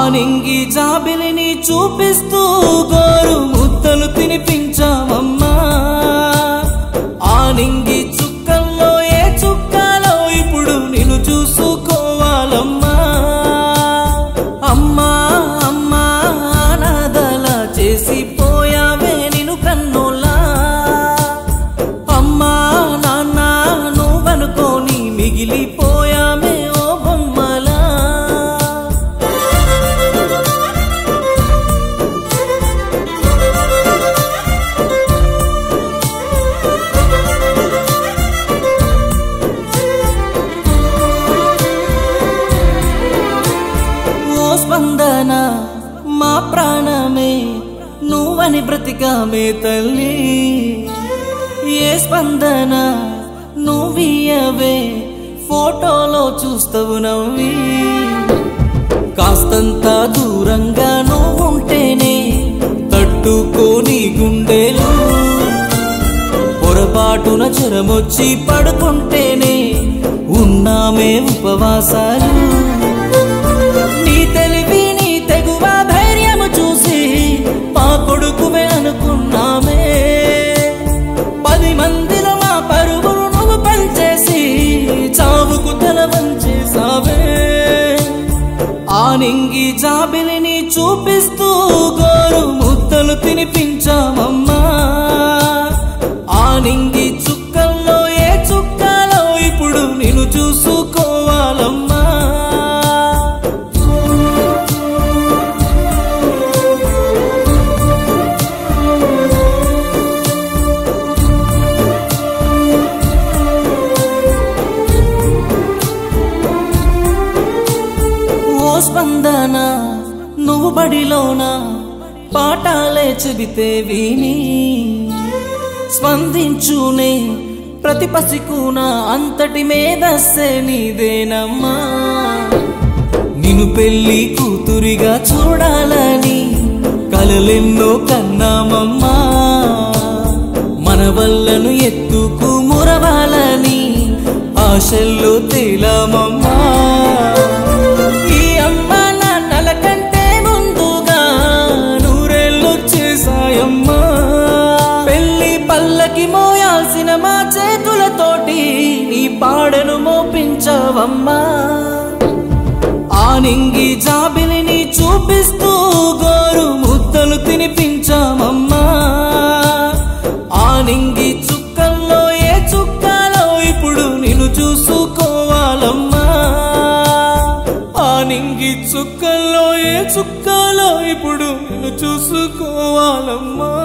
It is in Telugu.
నింగి జాబిలిని చూపిస్తూ గోరు ముద్దలు తినిపించామమ్మా ఆ నింగి చుక్కల్లో ఏ చుక్కలో ఇప్పుడు నిన్ను చూసుకోవాలమ్మా అమ్మా అమ్మా నాదలా చేసి పోయావే నిన్ను కన్నులా అమ్మా నాన్న నువ్వనుకోని మిగిలిపోయామే ఓ బొమ్మలా ఓ స్పందన మా ప్రాణమే నువ్వని బ్రతికామే తల్లి ఏ స్పందన నువ్వియవే ఫోటోలో చూస్తావు నవ్వి కాస్తంత దూరంగా నువ్వుంటేనే తట్టుకోని గుండెలు పొరపాటున జ్వరమొచ్చి పడుకుంటేనే ఉన్నామే ఉపవాసాలు నీ తెలివి నీ తెగువ ధైర్యము చూసి మా కొడుకువే అనుకున్నామే పది మందిలో మా పరుగులు నువ్వు పనిచేసి చావుకు తల వంచేసావే ఆ నింగి జాబిలిని చూపిస్తూ గోరు ముద్దలు తినిపించామమ్మా ఆ నింగి చుక్కల్లో ఏ చుక్కలో ఇప్పుడు నిన్ను చూసుకోవాలమ్మా ఓ స్పందన నువ్వు బడిలోన పాఠాలే చెబితే విని స్పందించునే ప్రతి పసికున అంతటి మేధస్సే నీదేనమ్మా నిన్ను పెళ్లి కూతురిగా చూడాలని కలలెన్నో కన్నామమ్మా మన వల్లను ఎత్తుకు మురవాలని ఆశల్లో తేలామమ్మా ఈ అమ్మ నాన్నల కంటే ముందుగా నూరేళ్ళు చేశాయమ్మా పెళ్లి పల్లకి మోయాల్సిన మా చేతులతోటి నీ పాడను మోపించావమ్మా ఆ నింగి జాబిలిని చూపిస్తూ గోరు ముద్దలు తినిపించామమ్మా ఆ నింగి చుక్కల్లో ఏ చుక్కలో ఇప్పుడు నిన్ను చూసుకోవాలమ్మా ఆ నింగి చుక్కల్లో ఏ చుక్కలో ఇప్పుడు నిన్ను చూసుకోవాలమ్మా